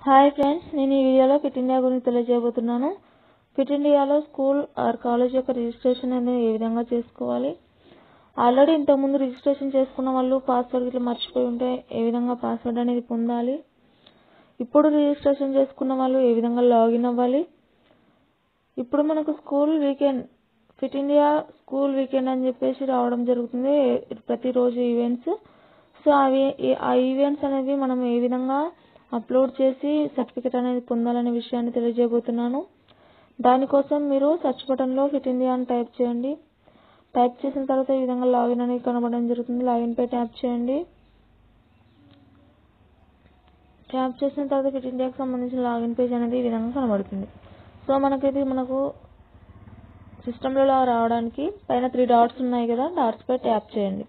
hi friends నేను ఈ వీడియోలో ఫిట్ ఇండియా గురించి తెలియజేయబోతున్నాను ఫిట్ ఇండియాలో స్కూల్ ఆర్ కాలేజ్ యొక్క రిజిస్ట్రేషన్ అనేది ఏ విధంగా చేసుకోవాలి ఆల్రెడీ ఇంతకుముందు రిజిస్ట్రేషన్ చేసుకున్న వాళ్ళు పాస్వర్డ్ ఇట్లా మర్చిపోయి ఉంటే ఏ విధంగా పాస్వర్డ్ అనేది పొందాలి ఇప్పుడు రిజిస్ట్రేషన్ చేసుకున్న వాళ్ళు ఏ విధంగా లాగిన్ అవ్వాలి ఇప్పుడు మనకు school weekend fit India school weekend అని చెప్పేసి రావడం జరుగుతుంది ప్రతిరోజు ఈవెంట్స్ సో అవి ఆ ఈవెంట్స్ అనేవి మనం ఏ విధంగా అప్లోడ్ చేసి సర్టిఫికెట్ అనేది పొందాలనే విషయాన్ని తెలియజేయబోతున్నాను దానికోసం మీరు సెర్చ్ బటన్లో ఫిట్ ఇండియా అని టైప్ చేయండి టైప్ చేసిన తర్వాత ఈ విధంగా లాగిన్ అనేది కనబడడం జరుగుతుంది లాగిన్ పై ట్యాప్ చేయండి ట్యాప్ చేసిన తర్వాత ఫిట్ ఇండియాకి సంబంధించిన లాగిన్ పేజ్ అనేది ఈ విధంగా కనబడుతుంది సో మనకైతే మనకు సిస్టంలో రావడానికి పైన త్రీ డాట్స్ ఉన్నాయి కదా డాట్స్ పై ట్యాప్ చేయండి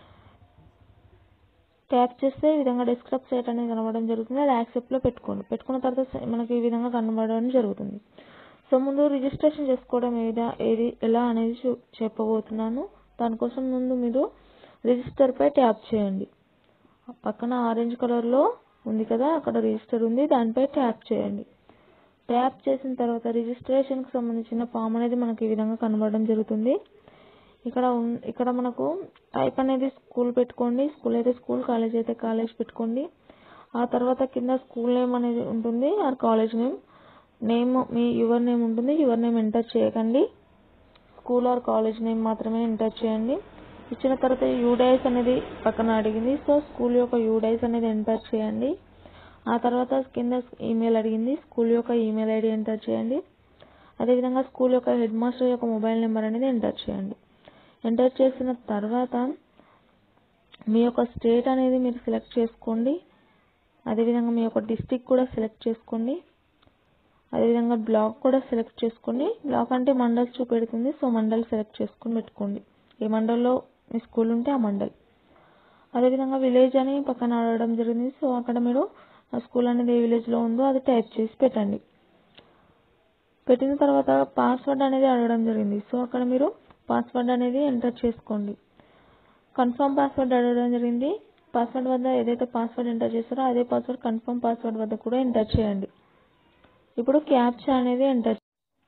ట్యాప్ చేస్తే ఈ విధంగా డెస్క్టాప్ సైట్ అనేది కనబడడం జరుగుతుంది అది యాక్సెప్ట్లో పెట్టుకోండి పెట్టుకున్న తర్వాత మనకి ఈ విధంగా కనబడడం జరుగుతుంది సో ముందు రిజిస్ట్రేషన్ చేసుకోవడం ఏదా ఏది ఎలా అనేది చెప్పబోతున్నాను దానికోసం ముందు మీరు రిజిస్టర్ పై ట్యాప్ చేయండి పక్కన ఆరెంజ్ కలర్లో ఉంది కదా అక్కడ రిజిస్టర్ ఉంది దానిపై ట్యాప్ చేయండి ట్యాప్ చేసిన తర్వాత రిజిస్ట్రేషన్కి సంబంధించిన ఫామ్ అనేది మనకి ఈ విధంగా కనబడడం జరుగుతుంది ఇక్కడ ఇక్కడ మనకు టైప్ అనేది స్కూల్ పెట్టుకోండి స్కూల్ అయితే స్కూల్ కాలేజ్ అయితే కాలేజ్ పెట్టుకోండి ఆ తర్వాత కింద స్కూల్ నేమ్ అనేది ఉంటుంది ఆర్ కాలేజ్ నేమ్ నేమ్ మీ యువర్ నేమ్ ఉంటుంది యువర్ నేమ్ ఎంటర్ చేయకండి స్కూల్ ఆర్ కాలేజ్ నేమ్ మాత్రమే ఎంటర్ చేయండి ఇచ్చిన తర్వాత యూడైస్ అనేది పక్కన అడిగింది సో స్కూల్ యొక్క యూడైస్ అనేది ఎంటర్ చేయండి ఆ తర్వాత కింద ఈమెయిల్ అడిగింది స్కూల్ యొక్క ఈమెయిల్ ఐడి ఎంటర్ చేయండి అదేవిధంగా స్కూల్ యొక్క హెడ్ మాస్టర్ యొక్క మొబైల్ నెంబర్ అనేది ఎంటర్ చేయండి ఎంటర్ చేసిన తర్వాత మీ యొక్క స్టేట్ అనేది మీరు సెలెక్ట్ చేసుకోండి అదేవిధంగా మీ యొక్క డిస్టిక్ కూడా సెలెక్ట్ చేసుకోండి అదేవిధంగా బ్లాక్ కూడా సెలెక్ట్ చేసుకోండి బ్లాక్ అంటే మండల్ చూపెడుతుంది సో మండల్ సెలెక్ట్ చేసుకొని పెట్టుకోండి ఏ మండల్లో మీ స్కూల్ ఉంటే ఆ మండల్ అదేవిధంగా విలేజ్ అని పక్కన అడగడం జరిగింది సో అక్కడ మీరు ఆ స్కూల్ అనేది ఏ విలేజ్లో ఉందో అది టైప్ చేసి పెట్టండి పెట్టిన తర్వాత పాస్వర్డ్ అనేది అడగడం జరిగింది సో అక్కడ మీరు పాస్వర్డ్ అనేది ఎంటర్ చేసుకోండి కన్ఫర్మ్ పాస్వర్డ్ అడగడం జరిగింది పాస్వర్డ్ వద్ద ఏదైతే పాస్వర్డ్ ఎంటర్ చేస్తారో అదే పాస్వర్డ్ కన్ఫర్మ్ పాస్వర్డ్ వద్ద కూడా ఎంటర్ చేయండి ఇప్పుడు క్యాప్చా అనేది ఎంటర్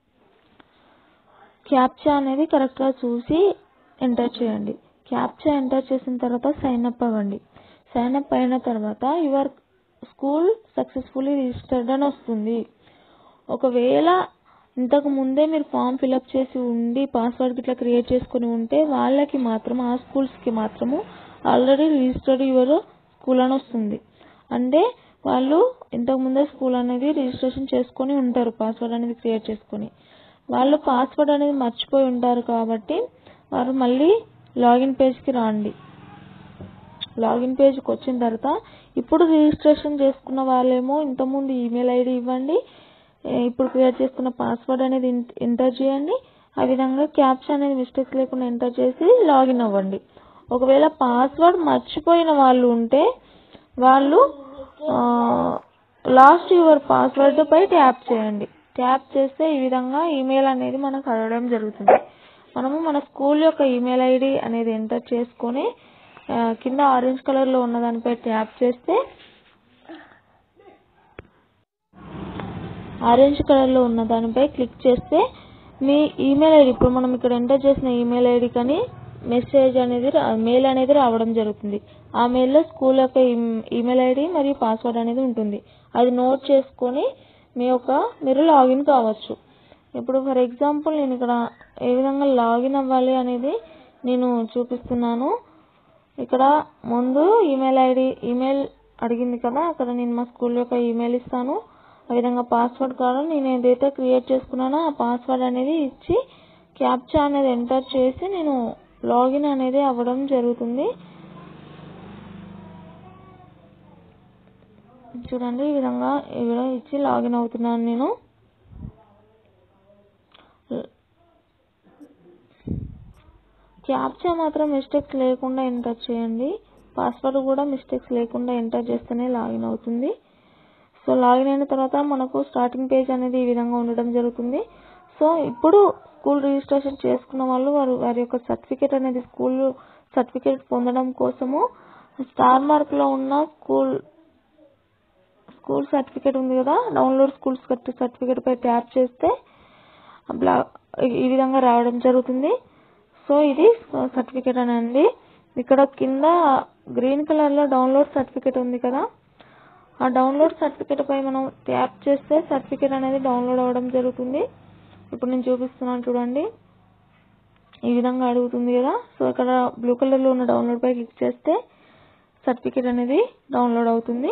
క్యాప్చా అనేది కరెక్ట్గా చూసి ఎంటర్ చేయండి క్యాప్చా ఎంటర్ చేసిన తర్వాత సైన్ అప్ అవ్వండి సైన్ అప్ అయిన తర్వాత యువర్ స్కూల్ సక్సెస్ఫుల్లీ రిజిస్టర్డ్ అని వస్తుంది ఒకవేళ ఇంతకు ముందే మీరు ఫామ్ ఫిలప్ చేసి ఉండి పాస్వర్డ్ ఇట్లా క్రియేట్ చేసుకుని ఉంటే వాళ్ళకి మాత్రం ఆ స్కూల్స్కి మాత్రము ఆల్రెడీ రిజిస్టర్డ్ యువర్ స్కూల్ అని వస్తుంది అంటే వాళ్ళు ఇంతకు ముందే స్కూల్ అనేది రిజిస్ట్రేషన్ చేసుకొని ఉంటారు పాస్వర్డ్ అనేది క్రియేట్ చేసుకొని వాళ్ళు పాస్వర్డ్ అనేది మర్చిపోయి ఉంటారు కాబట్టి వారు మళ్ళీ లాగిన్ పేజ్కి రండి లాగిన్ పేజ్కి వచ్చిన తర్వాత ఇప్పుడు రిజిస్ట్రేషన్ చేసుకున్న వాళ్ళేమో ఇంతకుముందు ఈమెయిల్ ఐడి ఇవ్వండి ఇప్పుడు క్రియేట్ చేసుకున్న పాస్వర్డ్ అనేది ఎంటర్ చేయండి ఆ విధంగా క్యాప్చా అనేది మిస్టేక్స్ లేకుండా ఎంటర్ చేసి లాగిన్ అవ్వండి ఒకవేళ పాస్వర్డ్ మర్చిపోయిన వాళ్ళు ఉంటే వాళ్ళు లాస్ట్ యువర్ పాస్వర్డ్ పై ట్యాప్ చేయండి ట్యాప్ చేస్తే ఈ విధంగా ఈమెయిల్ అనేది మనకు అడగడం జరుగుతుంది మనము మన స్కూల్ యొక్క ఈమెయిల్ ఐడి అనేది ఎంటర్ చేసుకొని కింద ఆరెంజ్ కలర్లో ఉన్న దానిపై ట్యాప్ చేస్తే ఆరెంజ్ కలర్లో ఉన్న దానిపై క్లిక్ చేస్తే మీ ఈమెయిల్ ఐడి ఇప్పుడు మనం ఇక్కడ ఎంటర్ చేసిన ఈమెయిల్ ఐడి కానీ మెసేజ్ అనేది మెయిల్ అనేది రావడం జరుగుతుంది ఆ మెయిల్లో స్కూల్ యొక్క ఈమెయిల్ ఐడి మరియు పాస్వర్డ్ అనేది ఉంటుంది అది నోట్ చేసుకొని మీ యొక్క మీరు లాగిన్ కావచ్చు ఇప్పుడు ఫర్ ఎగ్జాంపుల్ నేను ఇక్కడ ఏ విధంగా లాగిన్ అవ్వాలి అనేది నేను చూపిస్తున్నాను ఇక్కడ ముందు ఈమెయిల్ ఐడి ఈమెయిల్ అడిగింది కదా అక్కడ నేను మా స్కూల్ యొక్క ఈమెయిల్ ఇస్తాను ఆ విధంగా పాస్వర్డ్ కావాలి నేను ఏదైతే క్రియేట్ చేసుకున్నానో ఆ పాస్వర్డ్ అనేది ఇచ్చి క్యాప్చా అనేది ఎంటర్ చేసి నేను లాగిన్ అనేది అవ్వడం జరుగుతుంది చూడండి ఈ విధంగా ఈ విధంగా ఇచ్చి లాగిన్ అవుతున్నాను నేను క్యాప్చా మాత్రం మిస్టేక్స్ లేకుండా ఎంటర్ చేయండి పాస్వర్డ్ కూడా మిస్టేక్స్ లేకుండా ఎంటర్ చేస్తేనే లాగిన్ అవుతుంది సో లాగిన్ అయిన తర్వాత మనకు స్టార్టింగ్ పేజ్ అనేది ఈ విధంగా ఉండడం జరుగుతుంది సో ఇప్పుడు స్కూల్ రిజిస్ట్రేషన్ చేసుకున్న వాళ్ళు వారు వారి యొక్క సర్టిఫికేట్ అనేది స్కూల్ సర్టిఫికేట్ పొందడం కోసము స్టార్ మార్క్ లో ఉన్న స్కూల్ స్కూల్ సర్టిఫికేట్ ఉంది కదా డౌన్లోడ్ స్కూల్ సర్టిఫికేట్ పై ట్యాప్ చేస్తే బ్లా ఈ విధంగా రావడం జరుగుతుంది సో ఇది సర్టిఫికేట్ అనండి ఇక్కడ కింద గ్రీన్ కలర్ లో డౌన్లోడ్ సర్టిఫికేట్ ఉంది కదా ఆ డౌన్లోడ్ సర్టిఫికేట్ పై మనం ట్యాప్ చేస్తే సర్టిఫికేట్ అనేది డౌన్లోడ్ అవ్వడం జరుగుతుంది ఇప్పుడు నేను చూపిస్తున్నాను చూడండి ఈ విధంగా అడుగుతుంది కదా సో ఇక్కడ బ్లూ కలర్ లో ఉన్న డౌన్లోడ్ పై క్లిక్ చేస్తే సర్టిఫికేట్ అనేది డౌన్లోడ్ అవుతుంది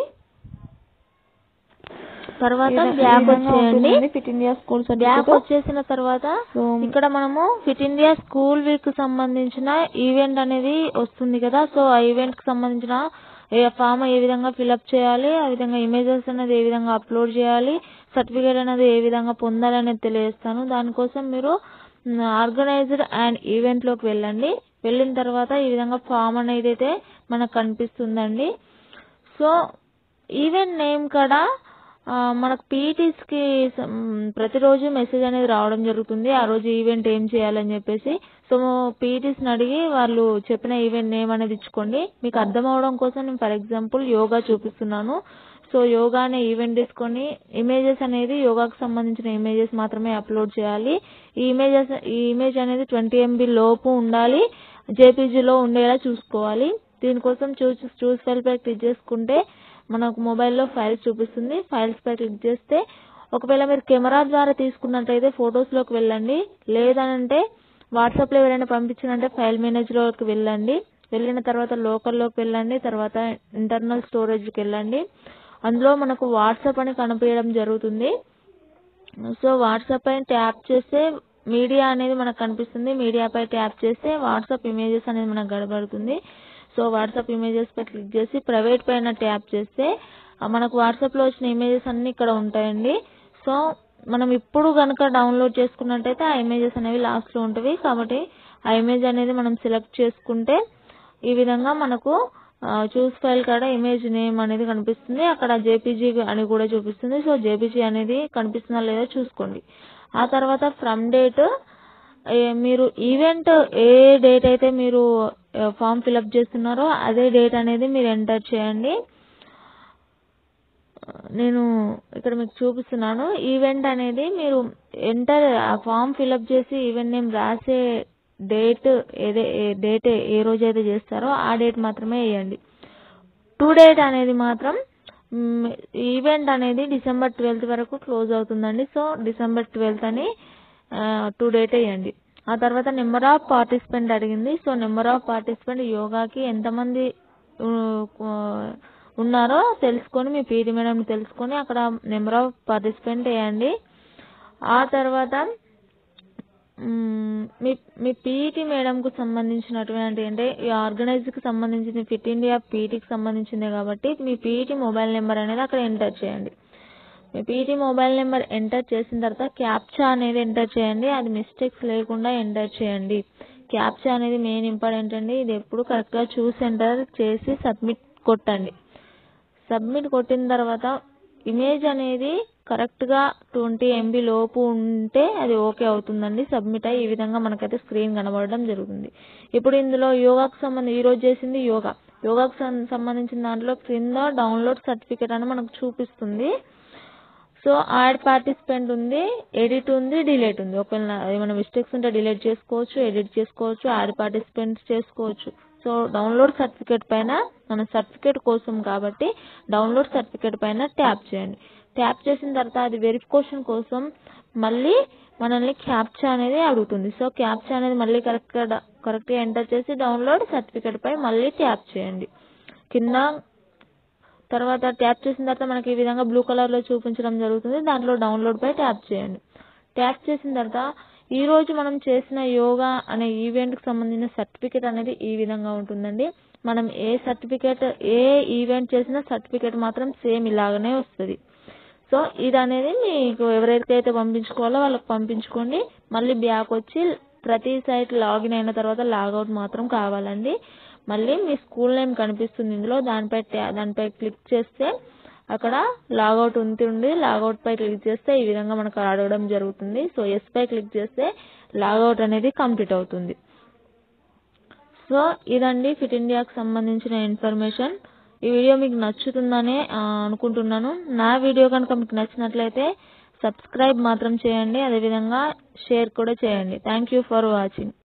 తర్వాత బ్యాక్ వచ్చేయండి fit India school back certificate వచ్చేసిన తర్వాత సో ఇక్కడ మనము ఫిట్ ఇండియా స్కూల్ వీక్ సంబంధించిన ఈవెంట్ అనేది వస్తుంది కదా సో ఆ ఈవెంట్ కి సంబంధించిన ఏ ఫామ్ ఏ విధంగా ఫిలప్ చేయాలి ఆ విధంగా ఇమేజెస్ అనేది ఏ విధంగా అప్లోడ్ చేయాలి సర్టిఫికేట్ అనేది ఏ విధంగా పొందాలి అనేది తెలియజేస్తాను దానికోసం మీరు ఆర్గనైజ్డ్ అండ్ ఈవెంట్ లోకి వెళ్ళండి వెళ్ళిన తర్వాత ఈ విధంగా ఫామ్ అనేది అయితే మనకు కనిపిస్తుందండి సో ఈవెంట్ నేమ్ కూడా ఆ, మనకు పీటీస్ కి సం- ప్రతిరోజు మెసేజ్ అనేది రావడం జరుగుతుంది ఆ రోజు ఈవెంట్ ఏం చేయాలని చెప్పేసి సో పీటీస్ ని అడిగి వాళ్ళు చెప్పిన ఈవెంట్ నేమ్ అనేది ఇచ్చుకోండి మీకు అర్థం అవడం కోసం నేను ఫర్ ఎగ్జాంపుల్ యోగా చూపిస్తున్నాను సో యోగా అనే ఈవెంట్ తీసుకొని ఇమేజెస్ అనేది యోగాకు సంబంధించిన ఇమేజెస్ మాత్రమే అప్లోడ్ చేయాలి ఈ ఇమేజెస్ ఈ ఇమేజ్ అనేది ట్వంటీ ఎంబీ లోపు ఉండాలి JPG లో ఉండేలా చూసుకోవాలి దీనికోసం చూస్ చూస్ ఫైల్ పై క్లిక్ చేసుకుంటే మనకు మొబైల్లో ఫైల్స్ చూపిస్తుంది ఫైల్స్ పై క్లిక్ చేస్తే ఒకవేళ మీరు కెమెరా ద్వారా తీసుకున్నట్లయితే ఫొటోస్ లోకి వెళ్ళండి లేదనంటే వాట్సాప్ లో ఎవరైనా పంపించినంటే ఫైల్ మేనేజర్ లోకి వెళ్ళండి వెళ్ళిన తర్వాత లోకల్ లోకి వెళ్ళండి తర్వాత ఇంటర్నల్ స్టోరేజ్ కి వెళ్ళండి అందులో మనకు వాట్సాప్ అని కనిపించడం జరుగుతుంది సో వాట్సాప్ పైన ట్యాప్ చేస్తే మీడియా అనేది మనకు కనిపిస్తుంది మీడియా పై ట్యాప్ చేస్తే వాట్సాప్ ఇమేజెస్ అనేది మనకు కనబడుతుంది సో వాట్సాప్ ఇమేజెస్ పై క్లిక్ చేసి ప్రైవేట్ పైన ట్యాప్ చేస్తే ఆ మనకు వాట్సాప్ లో వచ్చిన ఇమేజెస్ అన్ని ఇక్కడ ఉంటాయండి సో మనం ఇప్పుడు గనుక డౌన్లోడ్ చేసుకున్నట్టయితే ఆ ఇమేజెస్ అనేవి లాస్ట్ లో ఉంటవి కాబట్టి ఆ ఇమేజ్ అనేది మనం సెలెక్ట్ చేసుకుంటే ఈ విధంగా మనకు చూస్ ఫైల్ కాడ ఇమేజ్ నేమ్ అనేది కనిపిస్తుంది అక్కడ జేపీజీ అని కూడా చూపిస్తుంది సో జేపీజీ అనేది కనిపిస్తుందా లేదా చూసుకోండి ఆ తర్వాత ఫ్రమ్ డేట్ మీరు ఈవెంట్ ఏ డేట్ అయితే మీరు ఫామ్ ఫిలప్ చేస్తున్నారో అదే డేట్ అనేది మీరు ఎంటర్ చేయండి నేను ఇక్కడ మీకు చూపిస్తున్నాను ఈవెంట్ అనేది మీరు ఎంటర్ ఆ ఫామ్ ఫిలప్ చేసి ఈవెంట్ నేమ్ రాసే డేట్ ఏదే డేట్ ఏ రోజు అయితే చేస్తారో ఆ డేట్ మాత్రమే వేయండి టు డేట్ అనేది మాత్రం ఈవెంట్ అనేది డిసెంబర్ ట్వెల్త్ వరకు క్లోజ్ అవుతుందండి సో డిసెంబర్ ట్వెల్త్ అని టు డేట్ వేయండి ఆ తర్వాత నెంబర్ ఆఫ్ పార్టిసిపెంట్ అడిగింది సో నెంబర్ ఆఫ్ పార్టిసిపెంట్ యోగాకి ఎంతమంది ఉ, ఉ, ఉన్నారో తెలుసుకొని మీ పీటీ మేడం తెలుసుకొని అక్కడ నెంబర్ ఆఫ్ పార్టిసిపెంట్ వేయండి ఆ తర్వాత మ్మ్, మీ మీ పీఈటీ మేడం కు సంబంధించినటువంటి అంటే ఈ ఆర్గనైజ్ కి సంబంధించిన ఫిట్ ఇండియా పీఈటీకి సంబంధించిందే కాబట్టి మీ పీఈటీ మొబైల్ నెంబర్ అనేది అక్కడ ఎంటర్ చేయండి మీ పీఈటీ మొబైల్ నెంబర్ ఎంటర్ చేసిన తర్వాత క్యాప్చా అనేది ఎంటర్ చేయండి అది మిస్టేక్స్ లేకుండా ఎంటర్ చేయండి క్యాప్చా అనేది మెయిన్ ఇంపార్టెంట్ అండి ఇది ఎప్పుడు కరెక్ట్ గా చూసి ఎంటర్ చేసి సబ్మిట్ కొట్టండి సబ్మిట్ కొట్టిన తర్వాత ఇమేజ్ అనేది కరెక్ట్ గా ట్వంటీ ఎంబీ లోపు ఉంటే అది ఓకే అవుతుందండి సబ్మిట్ అయ్యి ఈ విధంగా మనకైతే స్క్రీన్ కనబడడం జరుగుతుంది ఇప్పుడు ఇందులో యోగాకు సంబంధించి ఈ రోజు చేసింది యోగా యోగాకు సం- సంబంధించిన దాంట్లో క్రింద డౌన్లోడ్ సర్టిఫికేట్ అని మనకు చూపిస్తుంది సో యాడ్ పార్టిసిపెంట్ ఉంది ఎడిట్ ఉంది డిలీట్ ఉంది ఒకవేళ ఏమైనా మిస్టేక్స్ ఉంటే డిలీట్ చేసుకోవచ్చు ఎడిట్ చేసుకోవచ్చు యాడ్ పార్టిసిపెంట్స్ చేసుకోవచ్చు సో డౌన్లోడ్ సర్టిఫికేట్ పైన మన సర్టిఫికేట్ కోసం కాబట్టి డౌన్లోడ్ సర్టిఫికేట్ పైన ట్యాప్ చేయండి ట్యాప్ చేసిన తర్వాత అది వెరిఫికేషన్ కోసం మళ్ళీ మనల్ని క్యాప్చా అనేది అడుగుతుంది సో క్యాప్చా అనేది మళ్ళీ కరెక్ట్ గా కరెక్ట్ గా ఎంటర్ చేసి డౌన్లోడ్ సర్టిఫికేట్ పై మళ్ళీ ట్యాప్ చేయండి కింద తర్వాత ట్యాప్ చేసిన తర్వాత మనకి ఈ విధంగా బ్లూ కలర్ లో చూపించడం జరుగుతుంది దాంట్లో డౌన్లోడ్ పై ట్యాప్ చేయండి ట్యాప్ చేసిన తర్వాత ఈ రోజు మనం చేసిన యోగా అనే ఈవెంట్ కి సంబంధించిన సర్టిఫికేట్ అనేది ఈ విధంగా ఉంటుందండి మనం ఏ సర్టిఫికేట్ ఏ ఈవెంట్ చేసినా సర్టిఫికేట్ మాత్రం సేమ్ ఇలాగనే వస్తుంది సో ఇది అనేది మీకు ఎవరికైతే పంపించుకోవాలో వాళ్ళకి పంపించుకోండి మళ్ళీ బ్యాక్ వచ్చి ప్రతి సైట్ లాగిన్ అయిన తర్వాత లాగౌట్ మాత్రం కావాలండి మళ్ళీ మీ స్కూల్ నేమ్ కనిపిస్తుంది ఇందులో దానిపై ట్యా- దానిపై క్లిక్ చేస్తే అక్కడ లాగౌట్ ఉంటుంది లాగౌట్ పై క్లిక్ చేస్తే ఈ విధంగా మనకు అడగడం జరుగుతుంది సో ఎస్ పై క్లిక్ చేస్తే లాగౌట్ అనేది కంప్లీట్ అవుతుంది సో ఇదండి ఫిట్ ఇండియాకి సంబంధించిన ఇన్ఫర్మేషన్ ఈ వీడియో మీకు నచ్చుతుందని ఆ, అనుకుంటున్నాను నా వీడియో కనుక మీకు నచ్చినట్లయితే సబ్స్క్రైబ్ మాత్రం చేయండి అదేవిధంగా షేర్ కూడా చేయండి థ్యాంక్ యూ ఫర్ వాచింగ్